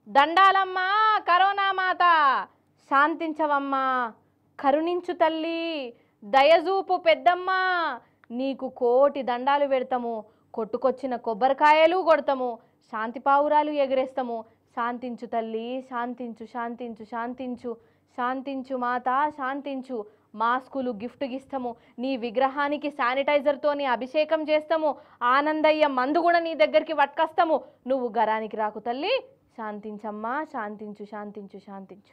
దండాలమ్మా corona మాత శాంతించవమ్మా కరుణించు తల్లి దయజూపు పెద్దమ్మ నీకు కోటి దండాలు పెడతాము కొట్టుకొచ్చిన కొబ్బరికాయలు కొడతాము శాంతి పావురాలు ఎగరేస్తాము శాంతించు తల్లి శాంతించు శాంతించు శాంతించు శాంతించు మాత శాంతించు మాస్కులు గిఫ్ట్ ఇస్తాము నీ విగ్రహానికి శానిటైజర్తోని అభిషేకం చేస్తాము ఆనందయ్య మందు కూడా నీ దగ్గరికి పట్టుకొస్తాము నువ్వు గరానికి రాకు తల్లి శాంతించమ్మా శాంతించు శాంతించు శాంతించు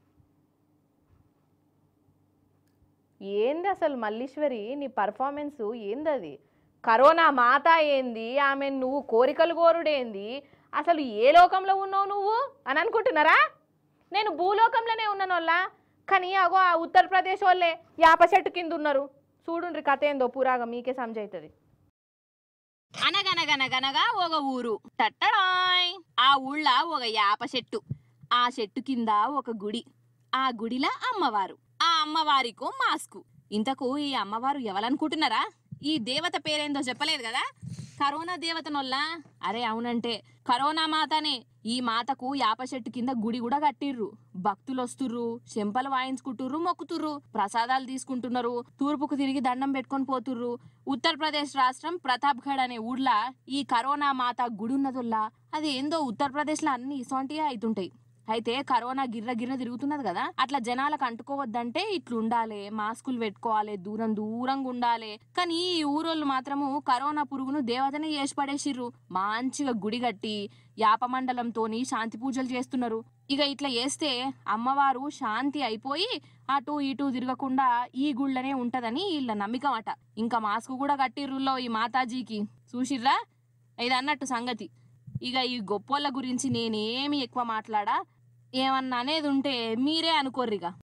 ఏంది అసలు మల్లీశ్వరి నీ పర్ఫార్మెన్స్ ఏందది కరోనా మాత ఏంది ఆమె నువ్వు కోరికలు కోరుడేంది అసలు ఏ లోకంలో ఉన్నావు నువ్వు అని అనుకుంటున్నారా నేను భూలోకంలోనే ఉన్నానోళ్ళ కానీ అగో ఆ ఉత్తరప్రదేశ్ వాళ్ళే యాప చెట్టు కింద ఉన్నారు చూడుండ్రి కథ ఏందో పురాగా మీకే సమజైతుంది అనగనగనగనగా ఒక ఊరు టట్టడాయ్ ఆ ఊళ్ళ ఒక యాప చెట్టు ఆ చెట్టు కింద ఒక గుడి ఆ గుడిలా అమ్మవారు ఆ అమ్మవారికో మాస్కు ఇంతకు ఈ అమ్మవారు ఎవరనుకుంటున్నారా ఈ దేవత పేరేందో చెప్పలేదు కదా కరోనా దేవతనొల్లా అరే అవునంటే కరోనా మాతనే ఈ మాతకు యాప చెట్టు కింద గుడి కూడా కట్టిర్రు భక్తులు వస్తుర్రు చెంపలు వాయించుకుంటుర్రు మొక్కుతుర్రు ప్రసాదాలు తీసుకుంటున్నారు తూర్పుకు తిరిగి దండం పెట్టుకొని పోతుర్రు ఉత్తరప్రదేశ్ రాష్ట్రం ప్రతాప్గఢ్ అనే ఊర్ల ఈ కరోనా మాత గుడి ఉన్నదొల్లా అది ఏందో ఉత్తరప్రదేశ్లో అన్ని ఇసొంటిగా అవుతుంటాయి అయితే కరోనా గిర్ర గిర్ర తిరుగుతున్నది కదా అట్లా జనాలకు అంటుకోవద్దంటే ఇట్లా ఉండాలి మాస్కులు పెట్టుకోవాలి దూరం దూరంగా ఉండాలి కానీ ఈ ఊరోళ్ళు మాత్రము కరోనా పురుగును దేవతనే చేసి పడేసిర్రు మంచిగా గుడి కట్టి యాపమండలంతోని శాంతి పూజలు చేస్తున్నారు ఇక ఇట్లా చేస్తే అమ్మవారు శాంతి అయిపోయి అటు ఇటు తిరగకుండా ఈ గుళ్ళనే ఉంటదని వీళ్ళ నమ్మకం అట ఇంకా మాస్క్ కూడా కట్టిర్రులో ఈ మాతాజీకి చూసిర్రా ఇది అన్నట్టు సంగతి ఇక ఈ గొప్పోళ్ళ గురించి నేనేమి ఎక్కువ మాట్లాడా ఏమన్నా అనేది ఉంటే మీరే అనుకోర్రిగా